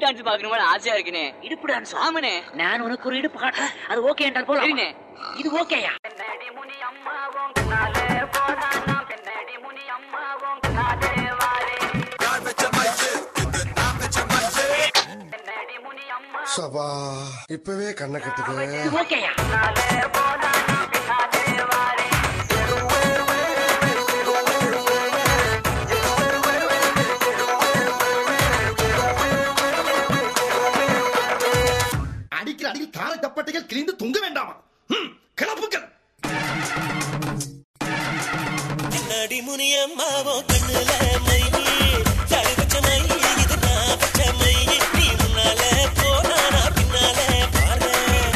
dance பாக்கணும் ஆசையா இருக்குனே இடுப்பு டான்ஸ் ஆமனே நான் உனக்கு ஒரு இடுப்பு காட்டுறேன் அது ஓகே என்றால் போல சரிண்ணே இது ஓகேயா சபா இப்பவே கண்ணை கட்டுது இது ஓகேயா அடிக்கிற அடியில் தாரை தப்பட்டைகள் கிழிந்து தொங்க வேண்டாமா ம், கிளப்புங்கள் கண்ணாடி முனியம்மாவோ கண்ணுல மையி தாடி வச்ச மையி இது நான் வச்ச மையி நீ முன்னால போனா நான் பின்னால பாரு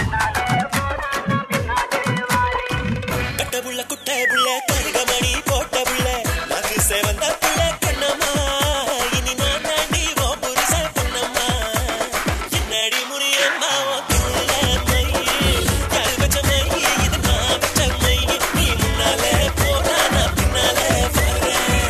கட்ட புள்ள குட்ட புள்ள கருகமணி போட்ட புள்ள நாக்கு சேவந்த புள்ள கண்ணம்மா இனி நான் தாண்டி ஓ புருஷ பொண்ணம்மா கண்ணாடி முனியம்மாவோ கண்ணுல மையி தாடி வச்ச மையி இது நான் வச்ச மையி நீ முன்னால போனா நான் பின்னால பாரு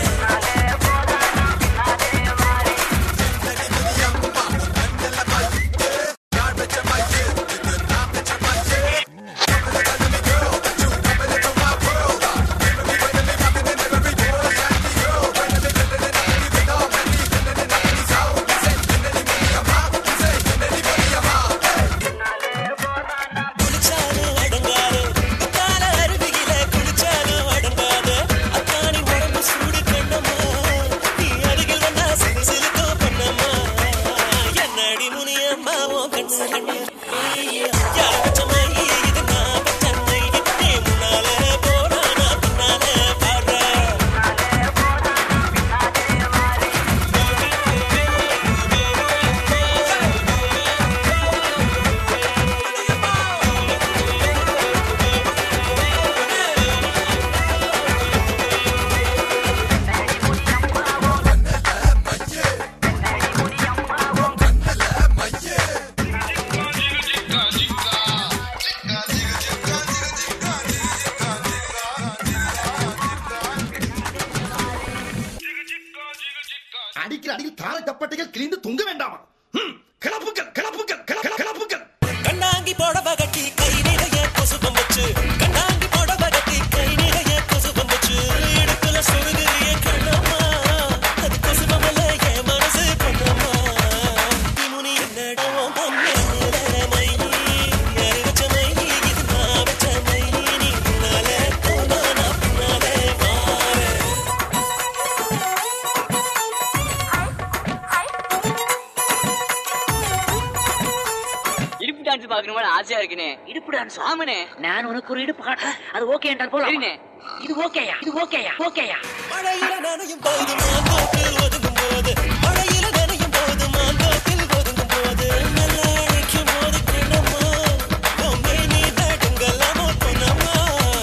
குளிச்சாலும் அடங்காது கால அருவியில குளிச்சாலும் அடங்காது அத்தானி உடம்பு சூடு கண்ணம்மா நீ அருகில் வந்தா சிறு சிலுக்கோ பண்ணம்மா என்னடி முனியம்மா உன் கண்ணு கண்ணு யார் வச்ச மையி இது நான் வச்ச மையி நீ முன்னால போனா நான் பின்னால பாடுறேன் அடிக்கிற அடியில் தாரை தப்பட்டைகள் கிழிந்து தொங்க வேண்டாமா ம், கிளப்புங்கள் கிளப்புங்கள் கிள- கிள- கிளப்புங்கள் கண்ணாங்கி போடவ கட்டி கை நிறைய கொசுபம் வச்சு கண்ணாங்கி போடவ கட்டி கை நிறைய கொசுபம் வச்சு இடுப்புல சொருகிறிய கண்ணம்மா அது கொசுபம் அல்ல என் மனசு பொண்ணம்மா முனி என்னடோ பொண்ணு மைனி யாரு வச்ச மைனி இது நான் வச்ச மைனி நீ முன்னால போனா நான் பின்னாலே வாரேன் இடுப்பு டான்ஸ் பாக்கணும் ஆசையா இருக்குனே இடுப்பு டான்ஸ் ஆமனே நான் உனக்கு ஒரு இடுப்பு காட்டுறேன் அது ஓகே என்றால் போல சரிண்ணே இது ஓகேயா இது ஓகேயா ஓகேயா மழையில நனையும் போது மாந்தோப்பில் ஒதுங்கும் போது மழையில நனையும் போது மாந்தோப்பில் ஒதுங்கும் போது நல்லா அழைக்கும் போது கண்ணம்மா பொம்மை நீ தடுங்கலாமோ பொன்னம்மா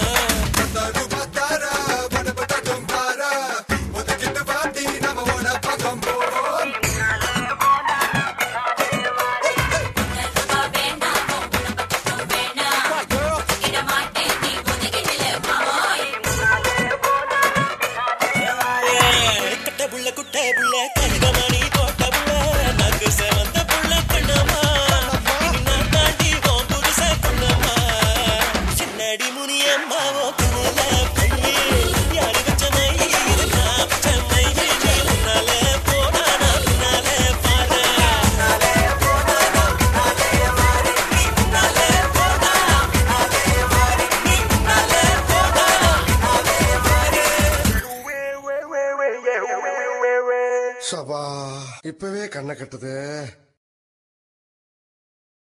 கட்ட புள்ள குட்ட புள்ள கழுகமணி போட்ட புள்ள நாக்கு செவந்த புள்ள கண்ணம்மா இனி நான் தாண்டி உன் புருஷ பொண்ணம்மா சின்னடி முனியம்மா ஓ கண்ணுல பள்ளி யாரு வச்ச மையி இது நான் வச்ச மையி நீ முன்னால போனா நான் பின்னால பாரு சபா இப்பவே கண்ணை கட்டுது